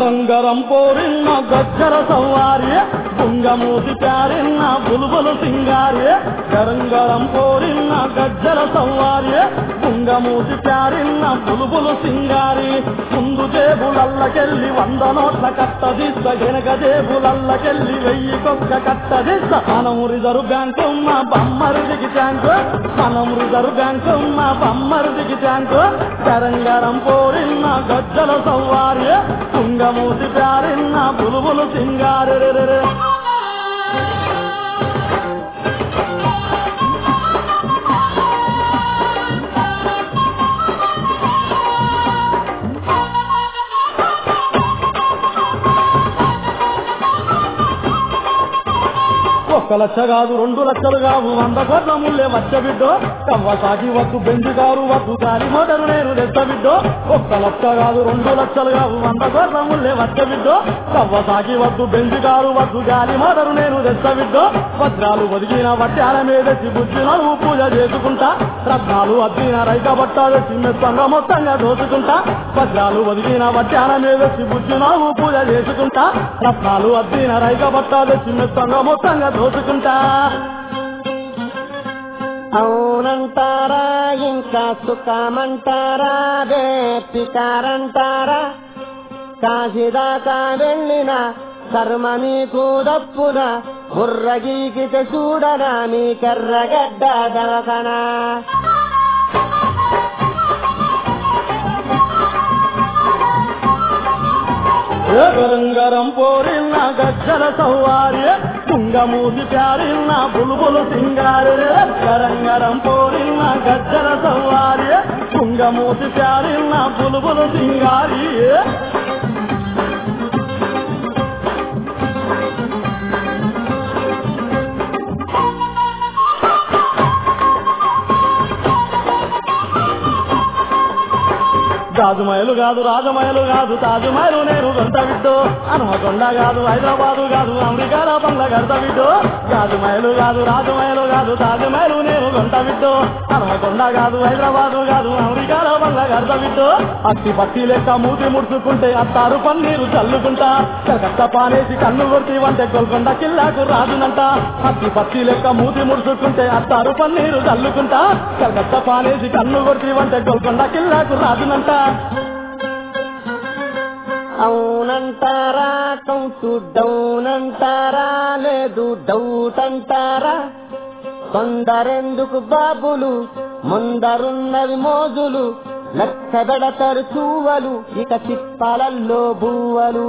గరంగరం పోరిన్న గజ్జర సవ్వారి బుంగమూతి ప్యారిన్న బులుబులు సింగారి గరంగరం పోరిన్న గజ్జర సవ్వారి బుంగమూతి ప్యారిన్న బులుబులు సింగారి ముందు జేబులల్లకెళ్ళి వంద నోట్ల కట్టదిస్త వెనక జేబులల్లకెళ్ళి వెయ్యి కొక్క కట్టదిస్త మనం రిజర్వ్ బ్యాంకు మా బమ్మరిదికి ట్యాంకు మనం రిజర్వ్ బ్యాంకు మా బమ్మరిదికి ట్యాంకు గరంగరం పోరిన్న గజ్జల సవ్వారి తుంగమూతి ప్యారిన్న బులుబులు సింగారి ఒక్క లక్ష కాదు రెండు లక్షలు కావు వంద కోట్ల ముల్లే వచ్చ బిడ్డో కవ్వ సాగి వద్దు బెంజి కారు వద్దు గాలి మోటారు నేను తెచ్చ బిడ్డో ఒక్క లక్ష కాదు రెండు లక్షలు కావు వంద కోట్ల ముల్లే వచ్చ బిడ్డో కవ్వ సాగి వద్దు బెంజి కారు వద్దు గాలి మోటారు నేను తెచ్చ బిడ్డో వజ్రాలు ఒదిగిన వడ్డాల మీద బుజ్జిన పూజ చేసుకుంటా రత్నాలు అద్దిన రైక బట్ట తెచ్చి మెత్తంగా మొత్తంగా దోచుకుంటా వజ్రాలు ఒదిగిన వడ్డాల మీద బుజ్జిన పూజ చేసుకుంటా రత్నాలు అద్దిన రైక బట్ట తెచ్చి మెత్తంగా మొత్తంగా దోచుకుంటా అవునంటారా ఇంకా సుఖమంటారా వేపికారంటారా కాశీదాకా వెళ్ళిన కర్మ నీకు దప్పున బుర్రగీకితే చూడనా మీ కర్రగడ్డ దవకనా ఏ గరంగరం పోరిన్న గజ్జల సవ్వారి తుంగమూతి ప్యారిన్న బుల్బులు సింగారి గరంగరం పోరిన్న గజ్జల సవ్వారి తుంగమూతి ప్యారిన్న బుల్బులు సింగారి రాజమయలు కాదు రాజమయలు కాదు తాజమయలు నేను గంట విడ్డో అనమకొండ కాదు హైదరాబాదు కాదు అమెరికాల బంగ్లా గంట విడ్డో రాజమయలు కాదు రాజమయలు కాదు తాజమయలు నేను గంట విడ్డో అనమకొండ కాదు హైదరాబాదు కాదు అమెరికాల బంగ్లా గంట విడ్డో అట్టి పట్టి లెక్క మూతి ముడుచుకుంటే అత్తారు పన్నీరు చల్లుకుంటా కలకత్త పానేసి కన్ను కొట్టి వంటే గోల్కొండ కిల్లాకు రాజునంట అట్టి పట్టి లెక్క మూతి ముడుచుకుంటే అత్తారు పన్నీరు చల్లుకుంటా కలకత్త పానేసి కన్ను కొట్టి వంటే గోల్కొండ కిల్లాకు రాజునంట అవునంటారా కౌంటు డౌన్ అంటారా లేదు డౌట్ అంటారా కొందరెందుకు బాబులు ముందరున్నవి మోజులు లక్ష పెడతారు చూవలు ఇక చిప్పాలల్లో బువ్వలు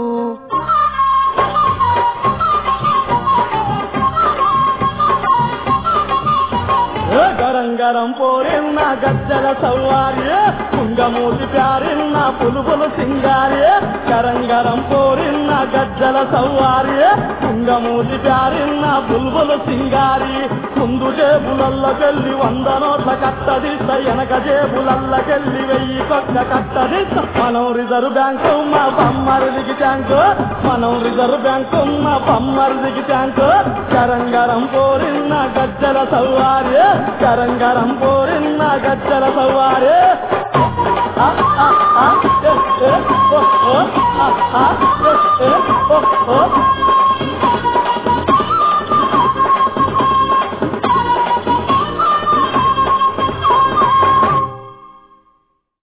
ఏ గరంగరం పోరిన్న గజ్జల సవ్వారి కుంగమూతి ప్యారిన్న పులుపులు సింగారి గరంగరం పోరిన్న గజ్జల సవ్వారి కుంగమూతి ప్యారిన్న బుల్బులు సింగారి ముందు జేబులల్లకెళ్ళి వంద నోట్ల కట్టదిస్త వెనక జేబులల్లకెళ్ళి వెయ్యి కొక్క కట్టదిస్త మనం రిజర్వ్ బ్యాంకు మా బమ్మరిదికి ట్యాంకు మనం రిజర్వ్ బ్యాంకు మా బమ్మరిదికి ట్యాంకు గరంగరం పోరిన్న గజ్జల సవ్వారి గరంగరం పోరిన్న గజ్జల సవ్వారి ఆ, ఆ, ఆ, ఏ, ఏ, ఓ, ఓ, ఆ, ఆ,